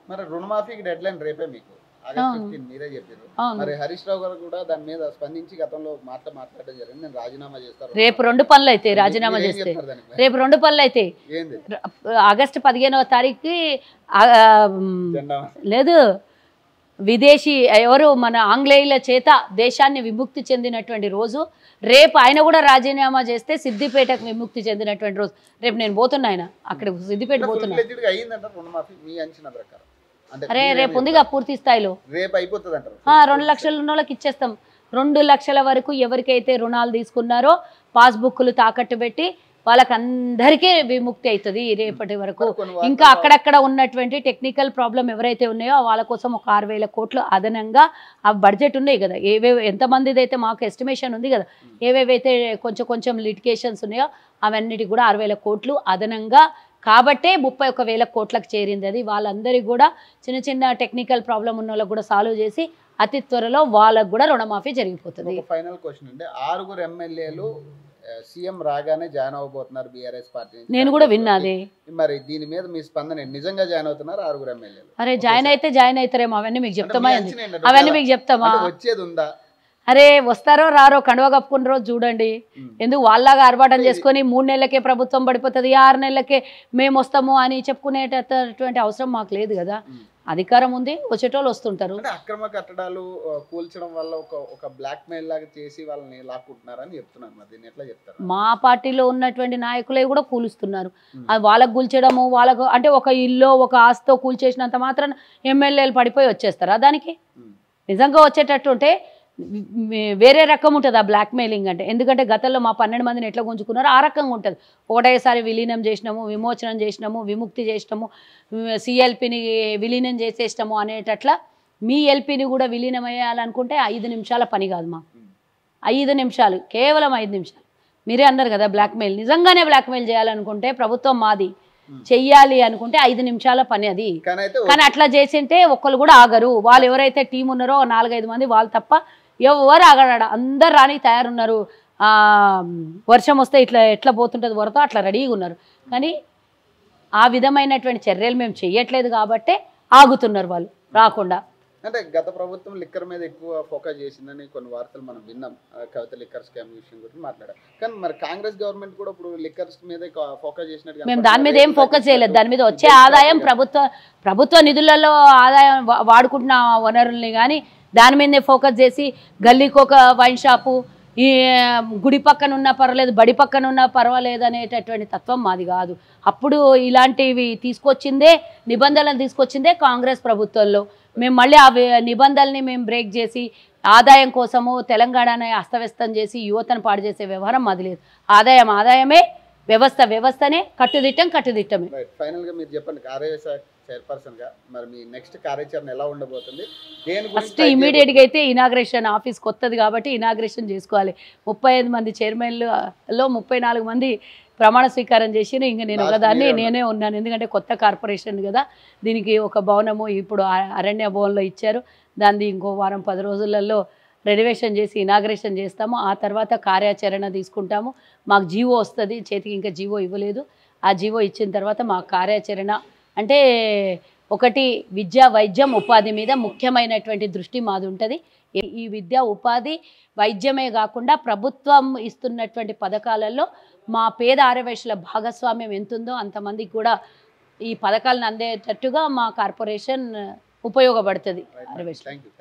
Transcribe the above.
మరి రుణమాఫీకి dead line రేపే మీకు ఆగస్ట్ అవును. ఫిఫ్టీన్ మీరే చెప్పారు అవును మరి హరీష్ రావు గారు కూడా దాని మీద స్పందించి గతంలో మాట మాట్లాడడం జరిగింది నేను రాజీనామా చేస్తాను రేపు రెండు పనులు అయితే రాజీనామా మీరు ఏం చేస్తే చెప్తారు దానికి మరి? రేపు రెండు పనులు అయితే ఏంది ఆగస్టు పదిహేనవ తారీఖుకి ఆ, మ్, జెండా లేదు విదేశీ ఎవరు మన ఆంగ్లేయుల చేత దేశాన్ని విముక్తి చెందినటువంటి రోజు రేపు ఆయన కూడా రాజీనామా చేస్తే సిద్దిపేటకు విముక్తి చెందినటువంటి రోజు రేపు నేను పోతున్నా ఆయన అక్కడ సిద్దిపేట ఫుల్ పోతున్నా ఫ్లెడ్జ్డ్ గా అయ్యిందంట రుణమాఫీ మీ అంచనా ప్రకారం అంటే అరే మీరేం రేపు ఉందిగా పూర్తి స్థాయిలో చెప్తారు? రేపు అయిపోతుంది అంటారు ఆ, రెండు లక్షలు ఉన్న వాళ్ళకి ఇచ్చేస్తాం రెండు లక్షల వరకు ఎవరికైతే రుణాలు తీసుకున్నారో పాస్బుక్లు తాకట్టు పెట్టి వాళ్ళకి అందరికీ విముక్తి అవుతుంది రేపటి వరకు మరి కొన్ని వార్తలు ఇంకా అక్కడక్కడ ఉన్నటువంటి టెక్నికల్ ప్రాబ్లం ఎవరైతే ఉన్నాయో వాళ్ళ కోసం ఒక ఆరు వేల కోట్లు అదనంగా ఆ బడ్జెట్ ఉన్నాయి కదా ఏవేవి ఎంతమందిది అయితే మాకు ఎస్టిమేషన్ ఉంది కదా ఏవేవైతే కొంచెం కొంచెం లిటికేషన్స్ ఉన్నాయో అవన్నిటికి కూడా ఆరు వేల కోట్లు అదనంగా కాబట్టే ముప్పై ఒక వేల కోట్లకు చేరింది అది వాళ్ళందరికీ కూడా చిన్న చిన్న టెక్నికల్ ప్రాబ్లం ఉన్న వాళ్ళకి కూడా సాల్వ్ చేసి అతి త్వరలో వాళ్ళకు కూడా రుణమాఫీ జరిగిపోతుంది ఒక ఫైనల్ క్వశ్చన్ అండి ఆరుగురు ఎమ్మెల్యేలు సీఎం రాగానే జాయిన్ అవ్వబోతున్నారు బీఆర్ఎస్ పార్టీ నుంచి. నేను కూడా విన్నా అది మరి దీని మీద మీ స్పందన ఏంటి? నిజంగా జాయిన్ అవుతున్నారు ఆరుగురు ఎమ్మెల్యేలు అరే జాయిన్ అయితే జాయిన్ అవుతారేమో అవన్నీ మీకు చెప్తామా అంటే మీ ఏంది? అంచనా ఏంటంటే అవన్నీ ఒకవేళ- మీకు చెప్తామా అంటే వచ్చేది ఉందా అరే వస్తారో రారో కండువ కప్పుకున్న రోజు చూడండి ఉమ్. ఎందుకు వాళ్ళలాగా ఆర్భాటం చేసుకొని మూడు నెలలకే ప్రభుత్వం పడిపోతుంది ఆరు నెలలకే మేము వస్తాము అని చెప్పుకునేటటువంటి అవసరం మాకు లేదు కదా ఉమ్. అధికారం ఉంది వచ్చేటోళ్ళు వస్తుంటారు అంటే అక్రమ కట్టడాలు ఆ, కూల్చడం వల్ల ఒక ఒక బ్లాక్ మెయిల్ లాగా చేసి వాళ్ళని లాక్కుంటున్నారని చెప్తున్నారు మరి దీన్ని ఎట్లా చెప్తారు మా పార్టీలో ఉన్నటువంటి నాయకులే కూడా కూలుస్తున్నారు ఉమ్. అది వాళ్ళకు కూల్చడము వాళ్ళకు అంటే ఒక ఇల్లు ఒక ఆస్తో కూల్చేసినంత మాత్రం ఎమ్మెల్యేలు పడిపోయి వచ్చేస్తారా దానికి ఉమ్. నిజంగా వచ్చేటట్టు ఉంటే వి- వేరే రకం ఉంటుంది ఆ బ్లాక్ మెయిలింగ్ అంటే ఎందుకంటే గతంలో మా పన్నెండు మందిని ఎట్లా గుంజుకున్నారో ఆ రకంగా ఉంటుంది ఒకటేసారి విలీనం చేసినాము విమోచనం చేసినాము విముక్తి చేసినాము సిఎల్పిని విలీనం చేసేసినాము అనేటట్ల మీ ఎల్పిని కూడా విలీనం అయ్యాలనుకుంటే ఐదు నిమిషాల పని కాదు మా ఉమ్. ఐదు నిమిషాలు కేవలం ఐదు నిమిషాలు మీరే అన్నారు కదా బ్లాక్మెయిల్ నిజంగానే బ్లాక్మెయిల్ చేయాలనుకుంటే ప్రభుత్వం మాది ఉమ్. చెయ్యాలి అనుకుంటే ఐదు నిమిషాల పని అది కానీ అయితే కానీ అట్లా చేసింటే ఒక్కరు కూడా ఆగరు వాళ్ళు ఎవరైతే టీం ఉన్నారో ఓ నాలుగైదు మంది వాళ్ళు తప్ప ఎవరు ఆగడాడ అందరు రానికి తయారున్నారు ఆ, వర్షం వస్తే ఇట్లా ఎట్లా పోతుంటుంది వరద అట్లా రెడీగా ఉన్నారు కానీ ఆ విధమైనటువంటి చర్యలు మేము చెయ్యట్లేదు కాబట్టే ఆగుతున్నారు వాళ్ళు రాకుండా అంటే గత ప్రభుత్వం లిక్కర్ మీద ఎక్కువ ఫోకస్ చేసిందని కొన్ని వార్తలు మనం విన్నాం ఆ, కవిత లిక్కర్ స్కామ్ విషయం గురించి మాట్లాడాం కానీ మరి కాంగ్రెస్ గవర్నమెంట్ కూడా ఇప్పుడు లిక్కర్స్ మీద ఫోకస్ చేసినట్టు మేము దాని మీద ఏం ఫోకస్ చేయలేదు దాని మీద వచ్చే ఆదాయం ప్రభుత్వ ప్రభుత్వ నిధులలో ఆదాయం వా- వాడుకుంటున్న వనరుల్ని కానీ దాని మీదనే ఫోకస్ చేసి గల్లీకి ఒక వైన్ షాపు ఈ గుడి పక్కన ఉన్నా పర్వాలేదు బడి పక్కన ఉన్నా పర్వాలేదు అనేటటువంటి తత్వం మాది కాదు అప్పుడు ఇలాంటివి తీసుకొచ్చిందే నిబంధనలు తీసుకొచ్చిందే కాంగ్రెస్ ప్రభుత్వంలో మేము మళ్ళీ ఆ వి- నిబంధనల్ని మేము బ్రేక్ చేసి ఆదాయం కోసము తెలంగాణని అస్తవ్యస్తం చేసి యువతను పాడు చేసే వ్యవహారం మాది లేదు ఆదాయం ఆదాయమే వ్యవస్థ వ్యవస్థనే కట్టుదిట్టం కట్టుదిట్టమే రైట్ ఫైనల్ గా మీరు చెప్పండి కార్యశాఖ చైర్పర్సన్ గా మరి మీ నెక్స్ట్ కార్యాచరణ ఎలా ఉండబోతుంది దేని ఫస్ట్ గురించి ఇమీడియట్ గా అయితే ఇనాగ్రేషన్ ఆఫీస్ కొత్తది కాబట్టి ఇనాగ్రేషన్ చేసుకోవాలి ముప్పై ఐదు మంది చైర్మన్లలో ముప్పై నాలుగు మంది ప్రమాణ స్వీకారం చేసి ఇంక నేను Last ఒకదాన్ని మీరే నేనే ఉన్నాను ఎందుకంటే కొత్త కార్పొరేషన్ కదా దీనికి ఒక భవనము ఇప్పుడు ఆ- అరణ్య భవన్లో ఇచ్చారు దాన్ని ఇంకో వారం పది రోజులలో రెనోవేషన్ చేసి ఇనాగ్రేషన్ చేస్తాము ఆ తర్వాత కార్యాచరణ తీసుకుంటాము మాకు జీవో వస్తుంది చేతికి ఇంకా జీవో ఇవ్వలేదు ఆ జీవో ఇచ్చిన తర్వాత మా కార్యాచరణ అంటే ఒకటి విద్య వైద్యం ఉపాధి మీద ముఖ్యమైనటువంటి దృష్టి మాది ఉంటుంది ఈ- ఈ విద్య ఉపాధి వైద్యమే కాకుండా ప్రభుత్వం ఇస్తున్నటువంటి పథకాలలో మా పేద ఆర్యవైశ్యుల భాగస్వామ్యం ఎంతుందో అంతమందికి కూడా ఈ పథకాలను అందేటట్టుగా మా కార్పొరేషన్ ఉపయోగపడుతుంది ఆర్యవైశ్యులు థ్యాంక్ యూ